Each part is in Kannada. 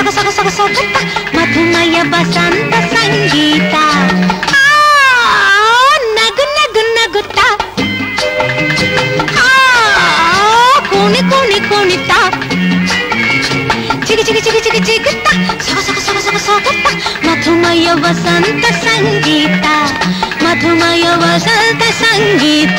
ಸೊಗ ಸೊಗ ಸೊಗ ಸೊಗತ್ತ ಮಧುಮಯ ವಸಂತ ಸಂಗೀತ ಆ, ನಗು ನಗು ನಗುತ್ತ ಆ, ಕುಣಿ ಕುಣಿ ಕುಣಿತ ಚಿಗಿ ಚಿಗಿ ಚಿಗಿ ಚಿಗಿ ಚಿಗುತ್ತ ಸೊಗ ಸೊಗ ಸೊಗ ಸೊಗ ಸೊಗತ್ತ ಮಧುಮಯ ವಸಂತ ಸಂಗೀತ ಮಧುಮಯ ವಸಂತ ಸಂಗೀತ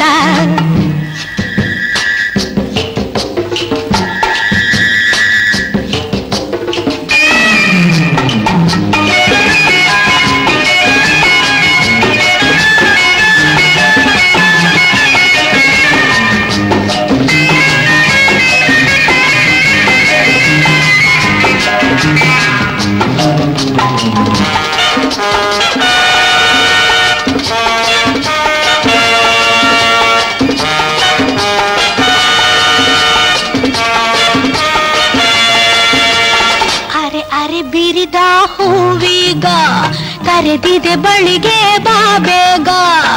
ಅರೆ ಅರೆ ಬಿರಿದ ಹೂವೀಗ ಕರೆದಿದೆ ಬಳಿಗೆ ಬಾ ಬೇಗ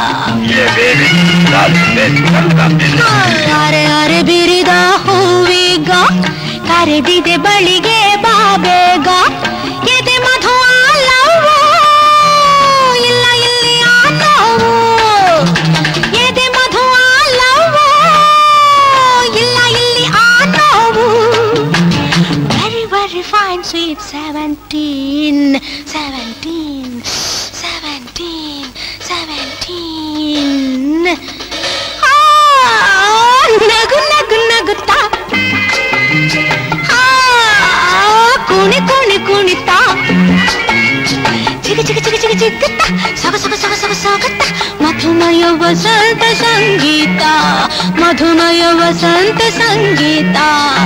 ಅರೆ ಅರೆ ಬಿರಿದ ಹೂವೀಗ ಕರೆದಿದೆ ಬಳಿಗೆ ಬಾ ಬೇಗ ಎದೆ ಮಧು ಆಲವು ಇಲ್ಲ ಇಲ್ಲಿ ಆಲವು ಎದೆ ಮಧು ಆಲವು ಇಲ್ಲ ಇಲ್ಲಿ ಆಲವು very very fine sweet 17 17 17 17 ಆ, ನಗು ನಗು ನಗುತ್ತಾ ಆ, ಕುಣಿ ಕುಣಿ ಕುಣಿತಾ ಚಿಗ ಚಿಗ ಚಿಗ ಚಿಗ ಚಿಗುತ್ತ ಸೊಗ ಸೊಗ ಸೊಗ ಸೊಗ ಸೊಗತ್ತ ಮಧುಮಯ ವಸಂತ ಸಂಗೀತ ಮಧುಮಯ ವಸಂತ ಸಂಗೀತ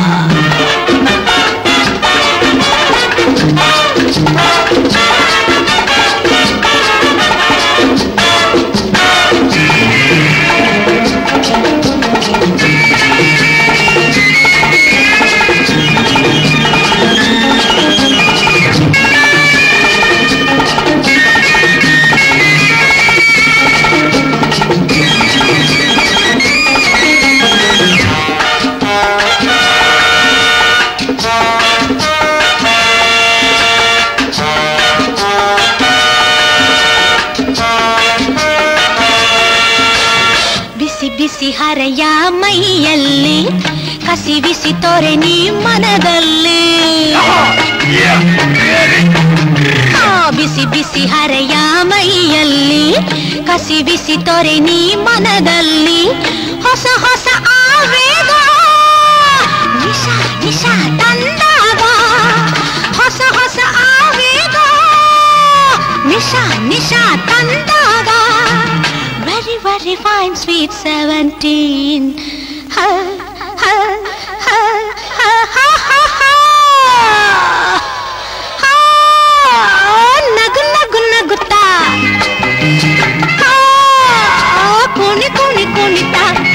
ಬಿಸಿ ಬಿಸಿ ಹರೆಯ ಮೈಯಲ್ಲಿ ಕಸಿ ಬಿಸಿ ತೊರೆ ನೀ ಮನದಲ್ಲಿ ಆ, ಬಿಸಿ ಬಿಸಿ ಹರೆಯ ಮೈಯಲ್ಲಿ ಕಸಿ ಬಿಸಿ ತೊರೆ ನೀ ಮನದಲ್ಲಿ ಹೊಸ ಹೊಸ ಆವೇಗ ನಿಶಾ ನಿಶಾ ತಂದಾಗ ಹೊಸ ಹೊಸ ಆವೇಗ ನಿಶಾ ನಿಶಾ ತಂದಾಗ very very fine sweet seventeen ನಗು ನಗು ನಗುತ್ತಾ ಆ, ಕುಣಿ ಕುಣಿ ಕುಣಿತ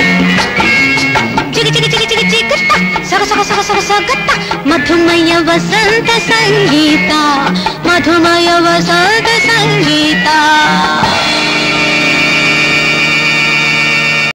ಚಿಗಿ ಚಿಗಿ ಚಿಗಿ ಚಿಗಿ ಚಿಗುತ್ತ ಸೊಗ ಸೊಗ ಸೊಗ ಸೊಗ ಸೊಗತ್ತ ಮಧುಮಯ ವಸಂತ ಸಂಗೀತ ಮಧುಮಯ ವಸಂತ